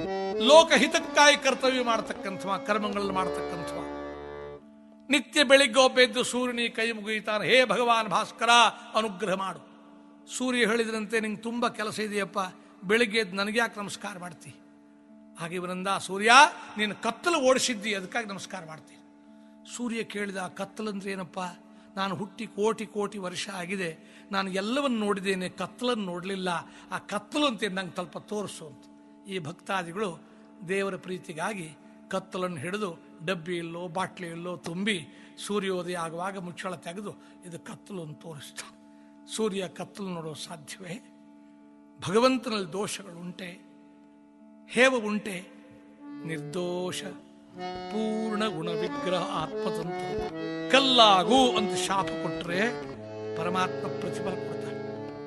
ಲೋಕಹಿತಕ್ಕಾಗಿ ಕರ್ತವ್ಯ ಮಾಡತಕ್ಕಂಥವ ಕರ್ಮಗಳನ್ನು ಮಾಡತಕ್ಕಂಥವ ನಿತ್ಯ ಬೆಳಿಗ್ಗೆ ಒಬ್ಬ ಎದ್ದು ಸೂರ್ಯನಿ ಕೈ ಮುಗಿಯುತ್ತಾನೆ ಹೇ ಭಗವಾನ್ ಭಾಸ್ಕರ ಅನುಗ್ರಹ ಮಾಡು ಸೂರ್ಯ ಹೇಳಿದ್ರಂತೆ ನಿಂಗೆ ತುಂಬ ಕೆಲಸ ಇದೆಯಪ್ಪ ಬೆಳಿಗ್ಗೆ ಎದ್ದು ನನಗೆ ಯಾಕೆ ನಮಸ್ಕಾರ ಮಾಡ್ತಿ ಹಾಗೆ ಇವರಿಂದ ಸೂರ್ಯ ನೀನು ಕತ್ತಲು ಓಡಿಸಿದ್ದಿ ಅದಕ್ಕಾಗಿ ನಮಸ್ಕಾರ ಮಾಡ್ತೀನಿ ಸೂರ್ಯ ಕೇಳಿದ ಆ ಕತ್ತಲಂದ್ರೆ ಏನಪ್ಪ ನಾನು ಹುಟ್ಟಿ ಕೋಟಿ ಕೋಟಿ ವರ್ಷ ಆಗಿದೆ ನಾನು ಎಲ್ಲವನ್ನು ನೋಡಿದ್ದೇನೆ ಕತ್ತಲನ್ನು ನೋಡಲಿಲ್ಲ ಆ ಕತ್ತಲು ಅಂತ ನಂಗೆ ಸ್ವಲ್ಪ ತೋರಿಸು ಅಂತ ಈ ಭಕ್ತಾದಿಗಳು ದೇವರ ಪ್ರೀತಿಗಾಗಿ ಕತ್ತಲನ್ನು ಹಿಡಿದು ಡಬ್ಬಿಯಲ್ಲೋ ಬಾಟ್ಲಿಯಲ್ಲೋ ತುಂಬಿ ಸೂರ್ಯೋದಯ ಆಗುವಾಗ ಮುಚ್ಚಳ ತೆಗೆದು ಇದು ಕತ್ತಲು ಅಂತ ತೋರಿಸ್ತಾನೆ ಸೂರ್ಯ ಕತ್ತಲು ನೋಡೋ ಸಾಧ್ಯವೇ ಭಗವಂತನಲ್ಲಿ ದೋಷಗಳುಂಟೆ ಹೇವ ಉಂಟೆ ನಿರ್ದೋಷ ಪೂರ್ಣ ಗುಣ ವಿಗ್ರಹ ಆತ್ಮತಂತ್ರ ಕಲ್ಲಾಗು ಅಂತ ಶಾಪ ಕೊಟ್ರೆ ಪರಮಾತ್ಮ ಪ್ರತಿಫಲ ಕೊಡ್ತಾನೆ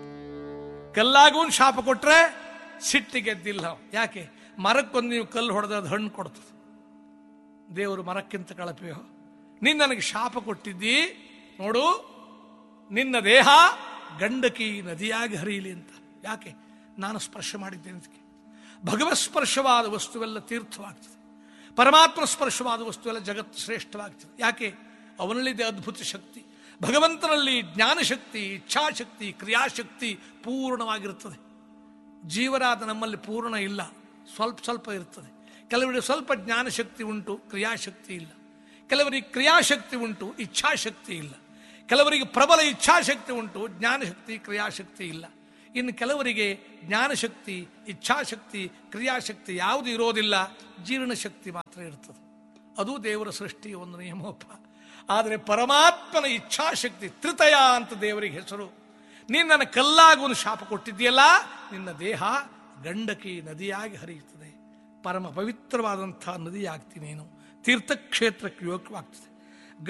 ಕಲ್ಲಾಗು ಅಂತ ಶಾಪ ಕೊಟ್ರೆ ಸಿಟ್ಟಿಗೆ ಗೆದ್ದಿಲ್ಲ ನಾವು. ಯಾಕೆ ಮರಕ್ಕೊಂದು ನೀವು ಕಲ್ಲು ಹೊಡೆದ್ರೆ ಅದು ಹಣ್ಣು ಕೊಡ್ತದೆ ದೇವರು ಮರಕ್ಕಿಂತ ಕಳಪೆಯೋ ನೀನು ನನಗೆ ಶಾಪ ಕೊಟ್ಟಿದ್ದಿ ನೋಡು ನಿನ್ನ ದೇಹ ಗಂಡಕಿ ನದಿಯಾಗಿ ಹರಿಯಲಿ ಅಂತ ಯಾಕೆ ನಾನು ಸ್ಪರ್ಶ ಮಾಡಿದ್ದೇನೆ ಅದಕ್ಕೆ ಭಗವತ್ ಸ್ಪರ್ಶವಾದ ವಸ್ತುವೆಲ್ಲ ತೀರ್ಥವಾಗ್ತದೆ ಪರಮಾತ್ಮ ಸ್ಪರ್ಶವಾದ ವಸ್ತುವೆಲ್ಲ ಜಗತ್ತು ಶ್ರೇಷ್ಠವಾಗ್ತದೆ ಯಾಕೆ ಅವನಲ್ಲಿದೆ ಅದ್ಭುತ ಶಕ್ತಿ ಭಗವಂತನಲ್ಲಿ ಜ್ಞಾನಶಕ್ತಿ ಇಚ್ಛಾಶಕ್ತಿ ಕ್ರಿಯಾಶಕ್ತಿ ಪೂರ್ಣವಾಗಿರುತ್ತದೆ ಜೀವರಾದ ನಮ್ಮಲ್ಲಿ ಪೂರ್ಣ ಇಲ್ಲ ಸ್ವಲ್ಪ ಸ್ವಲ್ಪ ಇರ್ತದೆ ಕೆಲವರಿಗೆ ಸ್ವಲ್ಪ ಜ್ಞಾನಶಕ್ತಿ ಉಂಟು ಕ್ರಿಯಾಶಕ್ತಿ ಇಲ್ಲ ಕೆಲವರಿಗೆ ಕ್ರಿಯಾಶಕ್ತಿ ಉಂಟು ಇಚ್ಛಾಶಕ್ತಿ ಇಲ್ಲ ಕೆಲವರಿಗೆ ಪ್ರಬಲ ಇಚ್ಛಾಶಕ್ತಿ ಉಂಟು ಜ್ಞಾನಶಕ್ತಿ ಕ್ರಿಯಾಶಕ್ತಿ ಇಲ್ಲ ಇನ್ನು ಕೆಲವರಿಗೆ ಜ್ಞಾನಶಕ್ತಿ ಇಚ್ಛಾಶಕ್ತಿ ಕ್ರಿಯಾಶಕ್ತಿ ಯಾವುದು ಇರೋದಿಲ್ಲ ಜೀರ್ಣಶಕ್ತಿ ಮಾತ್ರ ಇರ್ತದೆ ಅದು ದೇವರ ಸೃಷ್ಟಿಯ ಒಂದು ನಿಯಮೋಪ ಆದರೆ ಪರಮಾತ್ಮನ ಇಚ್ಛಾಶಕ್ತಿ ತ್ರಿತಯ ಅಂತ ದೇವರಿಗೆ ಹೆಸರು ನೀನು ನನ್ನ ಕಲ್ಲಾಗುವ ಶಾಪ ಕೊಟ್ಟಿದ್ದೀಯಲ್ಲ ನಿನ್ನ ದೇಹ ಗಂಡಕಿ ನದಿಯಾಗಿ ಹರಿಯುತ್ತದೆ ಪರಮ ಪವಿತ್ರವಾದಂಥ ನದಿಯಾಗ್ತಿ ನೀನು ತೀರ್ಥಕ್ಷೇತ್ರಕ್ಕೆ ಯೋಗ್ಯವಾಗ್ತದೆ